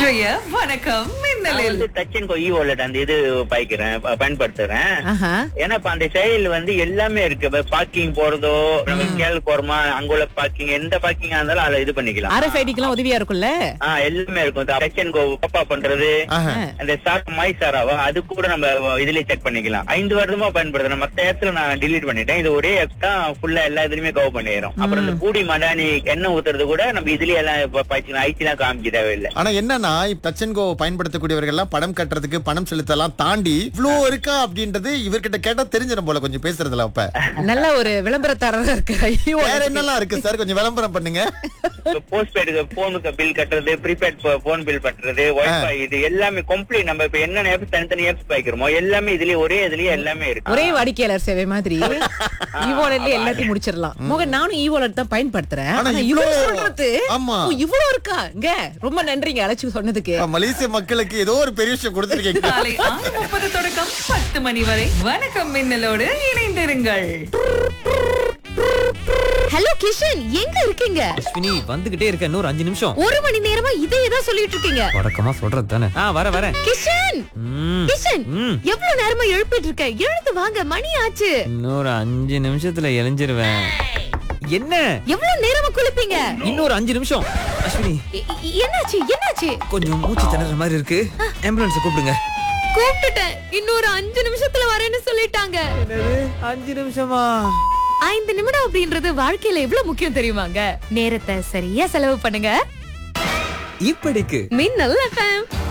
இன்றைய வணக்கம் நான் மின்னலில் வந்து டச் அண்ட் இ வாலெட் அந்த இது பாய்க்கிறேன் ப- பயன்படுத்துறேன் ஆஹா. ஏன்னா இப்ப அந்த செயல் வந்து எல்லாமே இருக்கு பார்க்கிங் போறதோ நம்ம கேள் போறோமா அங்குள்ள பார்க்கிங் எந்த பார்க்கிங்கா இருந்தாலும் அதை இது பண்ணிக்கலாம் ஆர்எஃப்ஐடிக்கெல்லாம் உதவியா இருக்கும்ல ஆ எல்லாமே இருக்கும் டச் அண்ட் கோ பப்பா பண்றது ஆஹா. அந்த சார் மை சாராவா அது கூட நம்ம இதுலயே செக் பண்ணிக்கலாம் ஐந்து வருடமா பயன்படுத்துறேன் மத்த இடத்துல நான் delete பண்ணிட்டேன் இது ஒரே ஆப் தான் ஃபுல்லா எல்லா இதுலயுமே கவர் பண்ணிடும் அப்புறம் இந்த பூடி மடானி எண்ணெய் ஊத்துறது கூட நம்ம இதுலயே எல்லாம் இப்ப பாய்ச்சிக்கலாம் ஐடி எல்லாம் காமிக்க தேவையில்லை ஆனா என்னன்னா டச் அண்ட் கோ பயன்படுத்தக்கூடியவர்கள் எல்லாம் பணம் கட்டுறதுக்கு பணம் செலுத்தலாம் தாண்டி இவ்ளோ இருக்கா அப்படின்றது இவர்கிட்ட கேட்டா தெரிஞ்சிடும் போல கொஞ்சம் பேசுறதுல அப்ப நல்ல ஒரு விளம்பரத்தாரரா இருக்கு ஐயோ வேற என்னெல்லாம் இருக்கு சார் கொஞ்சம் விளம்பரம் பண்ணுங்க போஸ்ட் பெய்டுக்கு போனுக்கு பில் கட்டுறது ப்ரீபெய்ட் போன் பில் கட்டுறது வைஃபை இது எல்லாமே கம்ப்ளீட் நம்ம இப்ப என்னென்ன ஆப்ஸ் தனித்தனி ஆப்ஸ் பாய்க்கிறோமோ எல்லாமே இதுலயே ஒரே இதுலயே எல்லாமே இருக்கு ஒரே வாடிக்கையாளர் சேவை மாதிரி ஈவோலட்ல எல்லாத்தையும் முடிச்சிடலாம் மோகன் நானும் ஈவோலட் தான் பயன்படுத்துறேன் ஆனா ஆனா இவ்ளோ- இவ்வளவு சொல்றது ஆமா. ஓ, இவ்வளவு இருக்கா இங்க ரொம்ப நன்றிங்க அழைச்சு சொன்னதுக்கு மலேசிய மக்களுக்கு ஏதோ ஒரு பெரிய விஷயம் கொடுத்துருக்கீங்க காலை ஆறு முப்பது தொடக்கம் பத்து மணி வரை வணக்கம் மின்னலோடு இணைந்திருங்கள் ஹலோ கிஷன் எங்க இருக்கீங்க அஸ்வினி வந்துகிட்டே இருக்க இன்னொரு அஞ்சு நிமிஷம் ஒரு மணி நேரமா இதே தான் சொல்லிட்டு இருக்கீங்க வழக்கமா சொல்றது தானே ஆ வர வரேன் கிஷன் ம், கிஷன் ம். எவ்வளவு நேரமா எழுப்பிட்டு இருக்க எழுந்து வாங்க மணி ஆச்சு இன்னொரு அஞ்சு நிமிஷத்துல எழிஞ்சிருவேன் என்ன எவ்வளவு நேரமா குளிப்பீங்க இன்னொரு அஞ்சு நிமிஷம் அஸ்வினி எ- எ- என்னாச்சு என்னாச்சு கொஞ்சம் மூச்சு திணற மாதிரி இருக்கு ஆம்புலன்ஸ் கூப்பிடுங்க கூப்பிட்டுட்டேன் இன்னொரு அஞ்சு நிமிஷத்துல வரேன்னு சொல்லிட்டாங்க அஞ்சு நிமிஷமா ஐந்து நிமிடம் அப்படின்றது வாழ்க்கையில எவ்வளவு முக்கியம் தெரியுமாங்க நேரத்தை சரியா செலவு பண்ணுங்க இப்படிக்கு மின்னல் எஃப்எம்